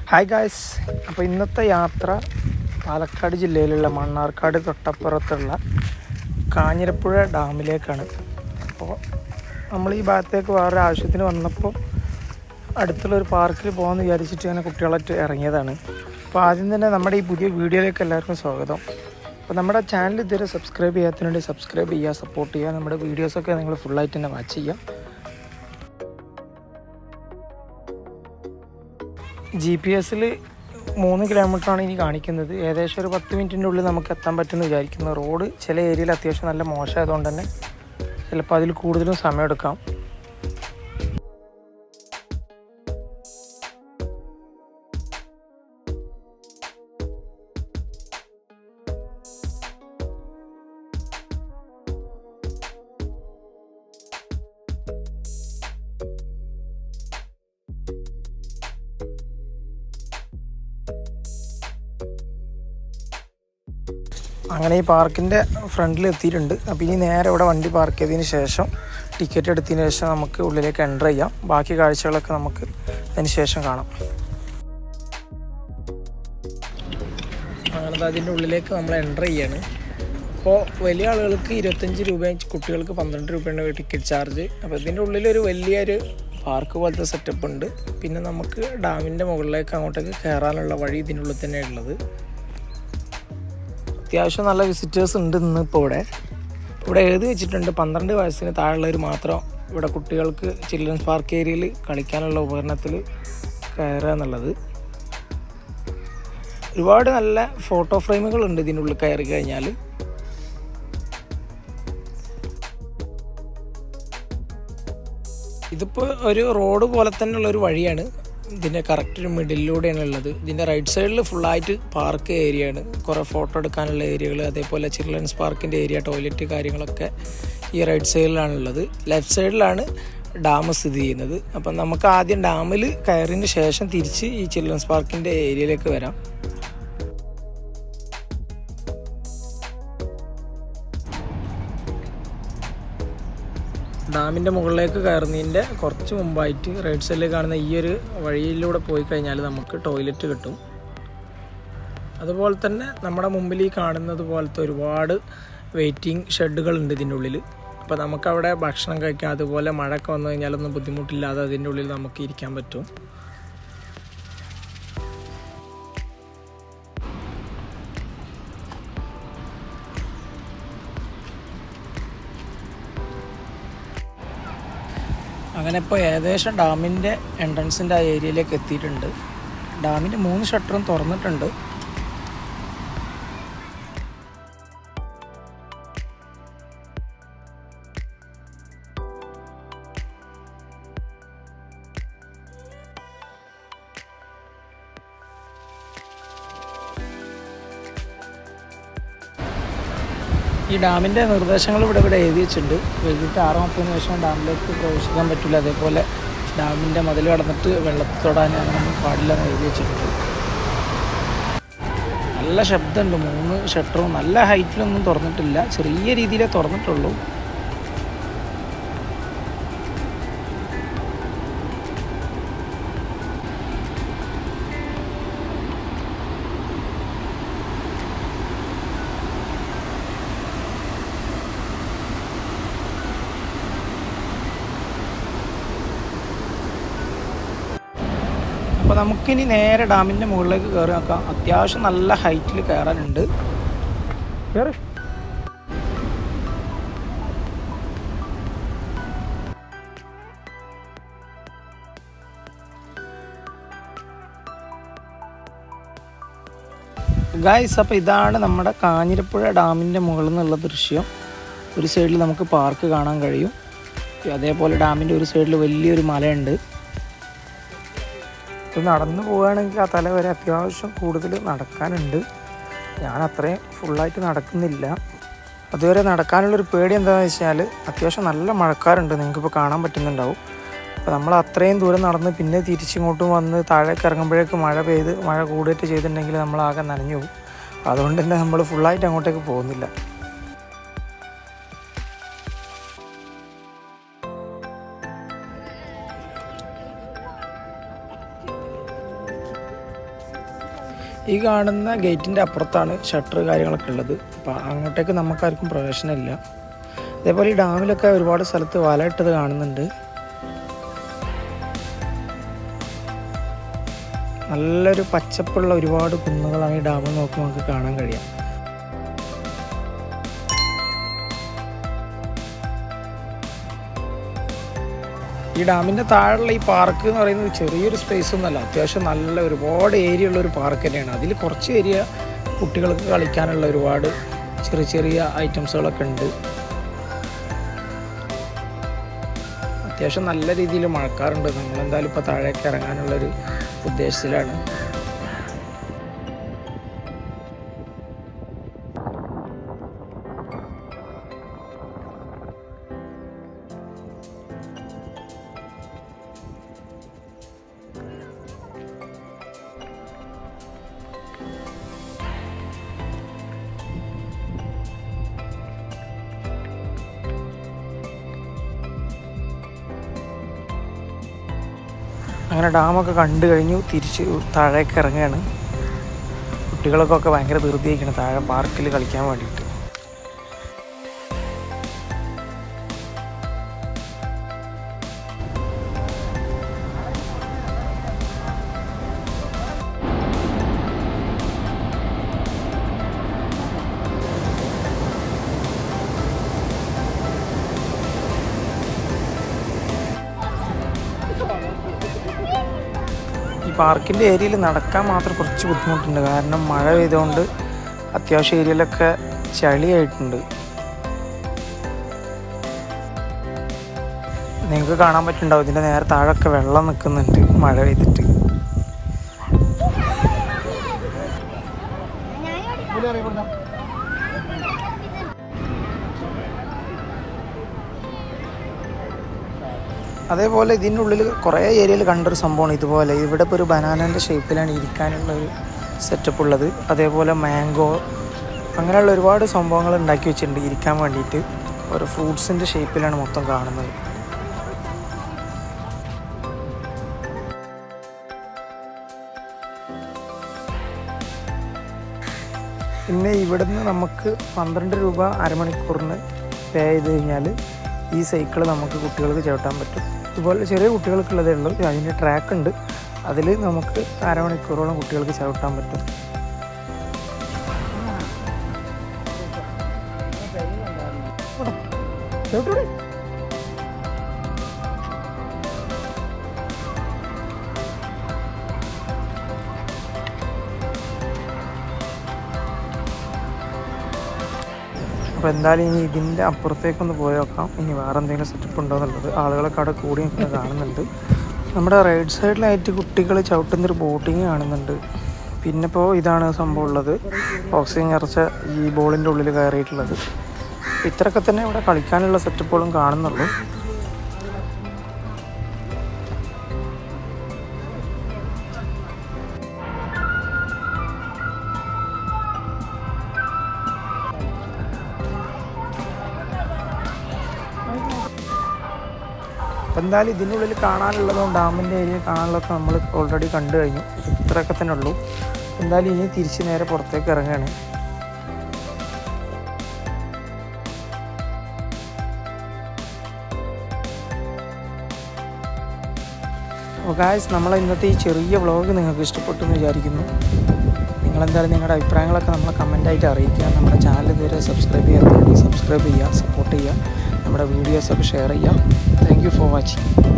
hi guys അപ്പോൾ ഇന്നത്തെ യാത്ര പാലക്കാട് ജില്ലയിലുള്ള മണ്ണാർക്കാട് തൊട്ടപ്പുറത്തുള്ള കാഞ്ഞിരപ്പുഴ ഡാമിലേക്കാണ് അപ്പോൾ നമ്മൾ ഈ ഭാഗത്തേക്ക് വേറെ ആവശ്യത്തിന് വന്നപ്പോൾ അടുത്തുള്ള ഒരു പാർക്കിൽ പോകാമെന്ന് വിചാരിച്ചിട്ട് ഇങ്ങനെ കുട്ടികളായിട്ട് ഇറങ്ങിയതാണ് അപ്പോൾ ആദ്യം തന്നെ നമ്മുടെ ഈ പുതിയ വീഡിയോയിലേക്ക് എല്ലാവർക്കും സ്വാഗതം അപ്പോൾ നമ്മുടെ ചാനൽ ഇതുവരെ സബ്സ്ക്രൈബ് ചെയ്യാത്തതിനുവേണ്ടി സബ്സ്ക്രൈബ് ചെയ്യുക സപ്പോർട്ട് ചെയ്യുക നമ്മുടെ വീഡിയോസൊക്കെ നിങ്ങൾ ഫുള്ളായിട്ട് തന്നെ വാച്ച് ചെയ്യുക ജി പി എസിൽ മൂന്ന് കിലോമീറ്ററാണ് ഇനി കാണിക്കുന്നത് ഏകദേശം ഒരു പത്ത് മിനിറ്റിൻ്റെ ഉള്ളിൽ നമുക്ക് എത്താൻ പറ്റുമെന്ന് വിചാരിക്കുന്നു റോഡ് ചില ഏരിയയിൽ അത്യാവശ്യം നല്ല മോശമായതുകൊണ്ട് തന്നെ ചിലപ്പോൾ അതിൽ കൂടുതലും സമയമെടുക്കാം അങ്ങനെ ഈ പാർക്കിൻ്റെ ഫ്രണ്ടിൽ എത്തിയിട്ടുണ്ട് അപ്പോൾ ഇനി നേരെ ഇവിടെ വണ്ടി പാർക്ക് ചെയ്തതിന് ശേഷം ടിക്കറ്റ് എടുത്തതിന് ശേഷം നമുക്ക് ഉള്ളിലേക്ക് എൻ്റർ ചെയ്യാം ബാക്കി കാഴ്ചകളൊക്കെ നമുക്ക് അതിന് ശേഷം കാണാം അങ്ങനെ അതിൻ്റെ ഉള്ളിലേക്ക് നമ്മൾ എൻ്റർ ചെയ്യാണ് അപ്പോൾ വലിയ ആളുകൾക്ക് ഇരുപത്തഞ്ച് രൂപയും കുട്ടികൾക്ക് പന്ത്രണ്ട് രൂപയാണ് ടിക്കറ്റ് ചാർജ് അപ്പോൾ ഇതിൻ്റെ ഉള്ളിലൊരു വലിയൊരു പാർക്ക് പോലത്തെ സെറ്റപ്പ് ഉണ്ട് പിന്നെ നമുക്ക് ഡാമിൻ്റെ മുകളിലേക്ക് അങ്ങോട്ടേക്ക് കയറാനുള്ള വഴി ഇതിൻ്റെ ഉള്ളിൽ തന്നെ ഉള്ളത് അത്യാവശ്യം നല്ല വിസിറ്റേഴ്സ് ഉണ്ട് ഇന്ന് ഇപ്പോൾ ഇവിടെ ഇവിടെ എഴുതി വെച്ചിട്ടുണ്ട് പന്ത്രണ്ട് വയസ്സിന് താഴെയുള്ളവർ മാത്രം ഇവിടെ കുട്ടികൾക്ക് ചിൽഡ്രൻസ് പാർക്ക് ഏരിയയിൽ കളിക്കാനുള്ള ഉപകരണത്തിൽ കയറുക എന്നുള്ളത് ഒരുപാട് നല്ല ഫോട്ടോ ഫ്രെയിമുകൾ ഉണ്ട് ഇതിനുള്ളിൽ കയറി കഴിഞ്ഞാൽ ഇതിപ്പോൾ ഒരു റോഡ് പോലെ തന്നെയുള്ള ഒരു വഴിയാണ് ഇതിൻ്റെ കറക്റ്റ് ഒരു മിഡിലൂടെയാണ് ഉള്ളത് ഇതിൻ്റെ റൈറ്റ് സൈഡിൽ ഫുള്ളായിട്ട് പാർക്ക് ഏരിയ ആണ് കുറേ ഫോട്ടോ എടുക്കാനുള്ള ഏരിയകൾ അതേപോലെ ചിൽഡ്രൻസ് പാർക്കിൻ്റെ ഏരിയ ടോയ്ലറ്റ് കാര്യങ്ങളൊക്കെ ഈ റൈറ്റ് സൈഡിലാണുള്ളത് ലെഫ്റ്റ് സൈഡിലാണ് ഡാം സ്ഥിതി ചെയ്യുന്നത് അപ്പം നമുക്ക് ആദ്യം ഡാമിൽ കയറിന് ശേഷം തിരിച്ച് ഈ ചിൽഡ്രൻസ് പാർക്കിൻ്റെ ഏരിയയിലേക്ക് വരാം ഡാമിൻ്റെ മുകളിലേക്ക് കയറുന്നതിൻ്റെ കുറച്ച് മുമ്പായിട്ട് റൈറ്റ് സൈഡിൽ കാണുന്ന ഈ ഒരു വഴിയിലൂടെ പോയി കഴിഞ്ഞാൽ നമുക്ക് ടോയ്ലറ്റ് കിട്ടും അതുപോലെ തന്നെ നമ്മുടെ മുമ്പിൽ ഈ കാണുന്നത് പോലത്തെ ഒരുപാട് വെയിറ്റിംഗ് ഷെഡുകൾ ഉണ്ട് ഇതിൻ്റെ ഉള്ളിൽ അപ്പോൾ നമുക്കവിടെ ഭക്ഷണം കഴിക്കാം അതുപോലെ മഴയൊക്കെ വന്നു കഴിഞ്ഞാലൊന്നും ബുദ്ധിമുട്ടില്ലാതെ അതിൻ്റെ ഉള്ളിൽ നമുക്ക് ഇരിക്കാൻ പറ്റും അങ്ങനെ ഇപ്പോൾ ഏകദേശം ഡാമിൻ്റെ എൻട്രൻസിൻ്റെ ആ ഏരിയയിലേക്ക് എത്തിയിട്ടുണ്ട് ഡാമിൻ്റെ മൂന്ന് ഷട്ടറും തുറന്നിട്ടുണ്ട് ഈ ഡാമിൻ്റെ നിർദ്ദേശങ്ങൾ ഇവിടെ ഇവിടെ എഴുതി വെച്ചിട്ടുണ്ട് വൈകിട്ട് ആറ് മുപ്പതിന് ശേഷം ഡാമിലേക്ക് പ്രവേശിക്കാൻ പറ്റില്ല അതേപോലെ ഡാമിൻ്റെ മതിൽ കടന്നിട്ട് വെള്ളത്തിൽ തൊടാൻ അങ്ങനെ പാടില്ല എന്ന് എഴുതി വെച്ചിട്ടുണ്ട് നല്ല ശബ്ദമുണ്ട് മൂന്ന് ഷട്ടറും നല്ല ഹൈറ്റിലൊന്നും തുറന്നിട്ടില്ല ചെറിയ രീതിയിലേ തുറന്നിട്ടുള്ളൂ അപ്പോൾ നമുക്കിനി നേരെ ഡാമിൻ്റെ മുകളിലേക്ക് കയറി നോക്കാം അത്യാവശ്യം നല്ല ഹൈറ്റിൽ കയറാനുണ്ട് കയറി ഗായ്സ് അപ്പോൾ ഇതാണ് നമ്മുടെ കാഞ്ഞിരപ്പുഴ ഡാമിൻ്റെ മുകളിൽ നിന്നുള്ള ദൃശ്യം ഒരു സൈഡിൽ നമുക്ക് പാർക്ക് കാണാൻ കഴിയും അതേപോലെ ഡാമിൻ്റെ ഒരു സൈഡിൽ വലിയൊരു മലയുണ്ട് ഇത് നടന്നു പോവുകയാണെങ്കിൽ ആ തല വരെ അത്യാവശ്യം കൂടുതൽ നടക്കാനുണ്ട് ഞാൻ അത്രയും ഫുള്ളായിട്ട് നടക്കുന്നില്ല അതുവരെ നടക്കാനുള്ളൊരു പേടി എന്താണെന്ന് വെച്ചാൽ അത്യാവശ്യം നല്ല മഴക്കാറുണ്ട് നിങ്ങൾക്കിപ്പോൾ കാണാൻ പറ്റുന്നുണ്ടാവും അപ്പോൾ നമ്മൾ അത്രയും ദൂരം നടന്ന് പിന്നെ തിരിച്ചിങ്ങോട്ടും വന്ന് താഴേക്ക് ഇറങ്ങുമ്പോഴേക്ക് മഴ പെയ്ത് മഴ കൂടിയിട്ട് ചെയ്തിട്ടുണ്ടെങ്കിൽ നമ്മൾ ആകെ നനഞ്ഞു പോകും അതുകൊണ്ട് തന്നെ നമ്മൾ ഫുള്ളായിട്ട് അങ്ങോട്ടേക്ക് പോകുന്നില്ല ഈ കാണുന്ന ഗേറ്റിൻ്റെ അപ്പുറത്താണ് ഷട്ടർ കാര്യങ്ങളൊക്കെ ഉള്ളത് അപ്പോൾ അങ്ങോട്ടേക്ക് നമുക്കാർക്കും പ്രവേശനമില്ല അതേപോലെ ഈ ഡാമിലൊക്കെ ഒരുപാട് സ്ഥലത്ത് വല ഇട്ടത് കാണുന്നുണ്ട് നല്ലൊരു പച്ചപ്പുള്ള ഒരുപാട് കുന്നുകളാണ് ഈ ഡാമിൽ നോക്കുമ്പോൾ നമുക്ക് കാണാൻ കഴിയാം ഈ ഡാമിൻ്റെ താഴെയുള്ള ഈ പാർക്ക് എന്ന് പറയുന്നത് ചെറിയൊരു സ്പേസ് ഒന്നുമല്ല അത്യാവശ്യം നല്ല ഒരുപാട് ഏരിയ ഉള്ള ഒരു പാർക്ക് തന്നെയാണ് അതിൽ കുറച്ച് ഏരിയ കുട്ടികൾക്ക് കളിക്കാനുള്ള ഒരുപാട് ചെറിയ ചെറിയ ഐറ്റംസുകളൊക്കെ ഉണ്ട് അത്യാവശ്യം നല്ല രീതിയിൽ മഴക്കാറുണ്ട് നമ്മളെന്തായാലും ഇപ്പോൾ താഴേക്ക് ഇറങ്ങാനുള്ളൊരു ഉദ്ദേശത്തിലാണ് അങ്ങനെ ഡാമൊക്കെ കണ്ടു കഴിഞ്ഞു തിരിച്ച് താഴേക്ക് ഇറങ്ങുകയാണ് കുട്ടികൾക്കൊക്കെ ഭയങ്കര ധൃതിയായിരിക്കണം താഴെ പാർക്കിൽ കളിക്കാൻ വേണ്ടിയിട്ട് ഈ പാർക്കിൻ്റെ ഏരിയയിൽ നടക്കാൻ മാത്രം കുറച്ച് ബുദ്ധിമുട്ടുണ്ട് കാരണം മഴ പെയ്തുകൊണ്ട് അത്യാവശ്യം ഏരിയയിലൊക്കെ ചളിയായിട്ടുണ്ട് നിങ്ങൾക്ക് കാണാൻ പറ്റുന്നുണ്ടാവും ഇതിൻ്റെ നേരെ താഴെയൊക്കെ വെള്ളം നിൽക്കുന്നുണ്ട് മഴ പെയ്തിട്ട് അതേപോലെ ഇതിൻ്റെ ഉള്ളിൽ കുറേ ഏരിയയിൽ കണ്ടൊരു സംഭവമാണ് ഇതുപോലെ ഇവിടെ ഇപ്പോൾ ഒരു ബനാനൻ്റെ ഷേപ്പിലാണ് ഇരിക്കാനുള്ള ഒരു സെറ്റപ്പ് ഉള്ളത് അതേപോലെ മാംഗോ അങ്ങനെയുള്ള ഒരുപാട് സംഭവങ്ങൾ ഉണ്ടാക്കി വെച്ചിട്ടുണ്ട് ഇരിക്കാൻ വേണ്ടിയിട്ട് ഓരോ ഫ്രൂട്ട്സിൻ്റെ ഷേപ്പിലാണ് മൊത്തം കാണുന്നത് പിന്നെ ഇവിടുന്ന് നമുക്ക് പന്ത്രണ്ട് രൂപ അരമണിക്കൂറിന് പേ ചെയ്ത് കഴിഞ്ഞാൽ ഈ സൈക്കിൾ നമുക്ക് കുട്ടികൾക്ക് ചവിട്ടാൻ പറ്റും ഇതുപോലെ ചെറിയ കുട്ടികൾക്കുള്ളതേ ഉള്ളൂ അതിൻ്റെ ട്രാക്ക് ഉണ്ട് അതിൽ നമുക്ക് അരമണിക്കൂറോളം കുട്ടികൾക്ക് ചവിട്ടാൻ പറ്റും ചവിട്ടൂടെ അപ്പോൾ എന്തായാലും ഇനി ഇതിൻ്റെ അപ്പുറത്തേക്കൊന്ന് പോയി നോക്കാം ഇനി വേറെ എന്തെങ്കിലും സെറ്റപ്പ് ഉണ്ടോ എന്നുള്ളത് ആളുകളൊക്കെ അവിടെ കൂടി നിൽക്കുന്നത് കാണുന്നുണ്ട് നമ്മുടെ റൈറ്റ് സൈഡിലായിട്ട് കുട്ടികൾ ചവിട്ടുന്നൊരു ബോട്ടിങ് കാണുന്നുണ്ട് പിന്നെ ഇപ്പോൾ ഇതാണ് സംഭവം ഉള്ളത് ഓക്സിജൻ നിറച്ച ഈ ബോളിൻ്റെ ഉള്ളിൽ കയറിയിട്ടുള്ളത് ഇത്രയൊക്കെ തന്നെ ഇവിടെ കളിക്കാനുള്ള സെറ്റപ്പുകളും കാണുന്നുള്ളൂ അപ്പോൾ എന്തായാലും ഇതിനുള്ളിൽ കാണാനുള്ളതും ഡാമിൻ്റെ ഏരിയ കാണാനുള്ളതൊക്കെ നമ്മൾ ഓൾറെഡി കണ്ടു കഴിഞ്ഞു ഇത്രയൊക്കെ തന്നെ ഉള്ളൂ എന്തായാലും ഇനി തിരിച്ച് നേരെ പുറത്തേക്ക് ഇറങ്ങുകയാണ് അപ്പോൾ ഗായ്സ് നമ്മളെ ഇന്നത്തെ ഈ ചെറിയ വ്ളോഗ് നിങ്ങൾക്ക് ഇഷ്ടപ്പെട്ടു എന്ന് വിചാരിക്കുന്നു നിങ്ങളെന്തായാലും നിങ്ങളുടെ അഭിപ്രായങ്ങളൊക്കെ നമ്മളെ കമൻറ്റായിട്ട് അറിയിക്കുക നമ്മുടെ ചാനൽ ഇതുവരെ സബ്സ്ക്രൈബ് ചെയ്യാത്തവർക്ക് സബ്സ്ക്രൈബ് ചെയ്യുക സപ്പോർട്ട് ചെയ്യുക നമ്മുടെ വീഡിയോസൊക്കെ ഷെയർ ചെയ്യുക താങ്ക് യു ഫോർ വാച്ചിങ്